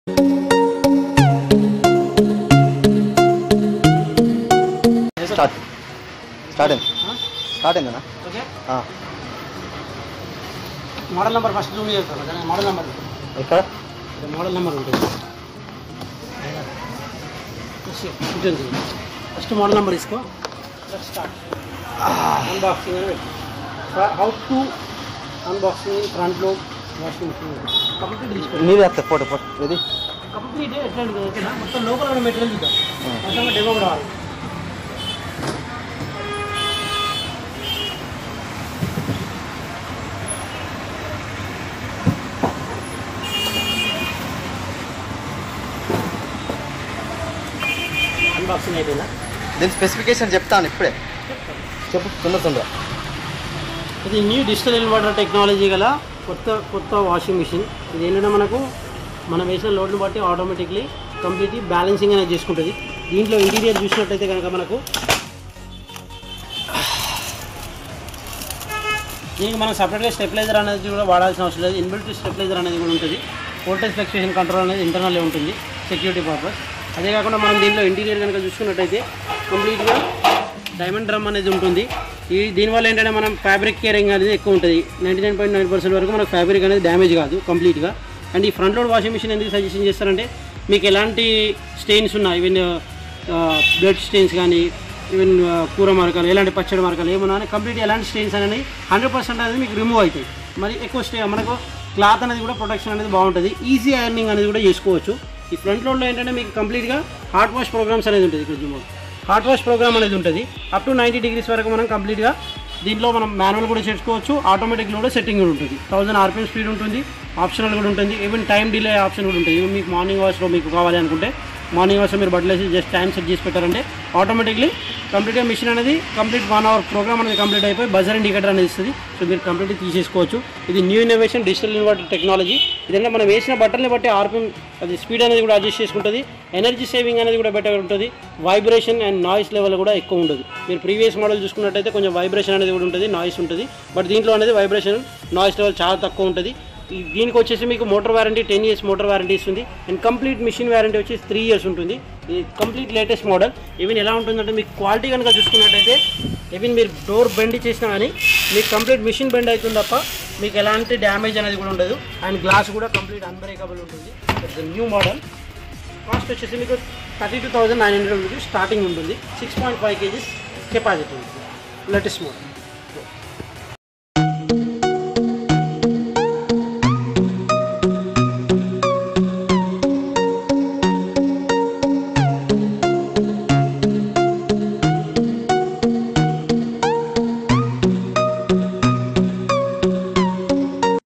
Start start అయింది start అయిందనా okay ఆ. మోడల్ నెంబర్ ఫస్ట్ జూమ్ చేస్తాను కదా మోడల్ నెంబర్ ఎక్కడ మోడల్ నెంబర్ ఉంటుంది ఉంటుంది ఫస్ట్ మోడల్ నెంబర్ తీసుకో స్టార్ట్ అన్బాక్సింగ్ అని how to unboxing in front లో వాషింగ్ మిషన్ కంప్లీట్ తీసుకోండి నీది వస్తా ఫోటో ఫోటో ఇది కంప్లీట్ ఎట్లా ఉంటుంది ఓకేనా మొత్తం లోపల ఉన్న మెటీరియల్ చూద్దాం ఆ. మొత్తం డెమో కూడా రావాలి అన్బాక్సింగ్ అయిపోయిందా దీని స్పెసిఫికేషన్ చెప్తాను ఇప్పుడే చెప్పు తొందర తొందర ఇది న్యూ డిజిటల్ ఇన్వర్టర్ టెక్నాలజీ గల కొత్త కొత్త వాషింగ్ మిషన్ ఇది ఏంటంటే మనకు మనం వేసిన లోడ్ని బట్టి ఆటోమేటిక్లీ కంప్లీట్లీ బ్యాలెన్సింగ్ అనేది చేసుకుంటుంది దీంట్లో ఇంటీరియర్ చూసినట్టయితే కనుక మనకు దీనికి మనం సపరేట్గా స్టెబిలైజర్ అనేది కూడా వాడాల్సిన అవసరం లేదు ఇన్బిల్ట్ స్టెబిలైజర్ అనేది కూడా ఉంటుంది వోల్టేజ్ ఫ్లక్చుయేషన్ కంట్రోల్ అనేది ఇంటర్నల్లే ఉంటుంది సెక్యూరిటీ పర్పస్ అదే కాకుండా మనం దీంట్లో ఇంటీరియర్ కనుక చూసుకున్నట్టయితే కంప్లీట్గా డైమండ్ డ్రమ్ అనేది ఉంటుంది ఈ దీనివల్ల ఏంటంటే మనం ఫ్యాబ్రిక్ కేరింగ్ అనేది ఎక్కువ ఉంటుంది ninety nine point nine percent వరకు మనకు ఫ్యాబ్రిక్ అనేది డ్యామేజ్ కాదు కంప్లీట్గా అండ్ ఈ ఫ్రంట్ లోడ్ వాషింగ్ మిషన్ ఎందుకు సజెషన్ చేస్తారంటే మీకు ఎలాంటి స్టెయిన్స్ ఉన్నా ఈవెన్ బ్లడ్ స్టెయిన్స్ కానీ ఈవెన్ కూర మరకలు ఎలాంటి పచ్చడి మరకలు ఏమన్నా కానీ కంప్లీట్ ఎలాంటి స్టెయిన్స్ అనేది హండ్రెడ్ పర్సెంట్ అనేది మీకు రిమూవ్ అవుతాయి మరి ఎక్కువ స్టే మనకు క్లాత్ అనేది కూడా ప్రొటెక్షన్ అనేది బాగుంటుంది ఈజీ ఐరనింగ్ అనేది కూడా చేసుకోవచ్చు ఈ ఫ్రంట్ లోడ్లో ఏంటంటే మీకు కంప్లీట్గా హాట్ వాష్ ప్రోగ్రామ్స్ అనేది ఉంటుంది ఇక్కడ జూమ్ హాట్ వాష్ ప్రోగ్రామ్ అనేది ఉంటుంది అప్ టు నైంటీ డిగ్రీస్ వరకు మనం కంప్లీట్గా దీంట్లో మనం మాన్యువల్ కూడా చేసుకోవచ్చు ఆటోమేటిక్లో కూడా సెట్టింగ్ కూడా ఉంటుంది థౌసండ్ ఆర్పిఎం స్పీడ్ ఉంటుంది ఆప్షనల్ కూడా ఉంటుంది ఈవెన్ టైం డిలే ఆప్షన్ కూడా ఉంటుంది ఈవెన్ మీకు మార్నింగ్ అవర్స్లో మీకు కావాలి అనుకుంటే మార్నింగ్ అవర్స్లో మీరు బట్టలు వేసి జస్ట్ టైం సెట్ చేసి పెట్టారంటే ఆటోమేటిక్లీ కంప్లీట్గా మిషన్ అనేది కంప్లీట్ వన్ అవర్ ప్రోగ్రామ్ అనేది కంప్లీట్ అయిపోయి బజర్ ఇండికేటర్ అనేది ఇస్తుంది సో మీరు కంప్లీట్గా తీసేసుకోవచ్చు ఇది new innovation digital inverter technology ఇదంటే మనం వేసిన బట్టల్ని బట్టి ఆర్పిఎం అది స్పీడ్ అనేది కూడా అడ్జస్ట్ చేసుకుంటుంది ఎనర్జీ సేవింగ్ అనేది కూడా బెటర్ ఉంటుంది వైబ్రేషన్ అండ్ నాయిస్ లెవెల్ కూడా ఎక్కువ ఉండదు మీరు ప్రీవియస్ మోడల్ చూసుకున్నట్టయితే కొంచెం వైబ్రేషన్ అనేది కూడా ఉంటుంది నాయిస్ ఉంటుంది బట్ దీంట్లో అనేది వైబ్రేషన్ నాయిస్ లెవెల్ చాలా తక్కువ ఉంటుంది ఈ- దీనికి వచ్చేసి మీకు motor warranty ten years motor warranty ఇస్తుంది అండ్ కంప్లీట్ మిషన్ వారంటీ వచ్చేసి త్రీ ఇయర్స్ ఉంటుంది ఇది కంప్లీట్ లేటెస్ట్ మోడల్ ఈవెన్ ఎలా ఉంటుందంటే మీకు క్వాలిటీ కనుక చూసుకున్నట్టయితే ఈవెన్ మీరు డోర్ బెండ్ చేసినా కానీ మీకు కంప్లీట్ మిషన్ బెండ్ అవుతుంది తప్ప మీకు ఎలాంటి డ్యామేజ్ అనేది కూడా ఉండదు అండ్ గ్లాస్ కూడా కంప్లీట్ అన్బ్రేకబుల్ ఉంటుంది ఇట్స్ న్యూ మోడల్ కాస్ట్ వచ్చేసి మీకు thirty two thousand nine hundred rupees starting ఉంటుంది six point five kgs capacity ఉంటుంది లేటెస్ట్ మోడల్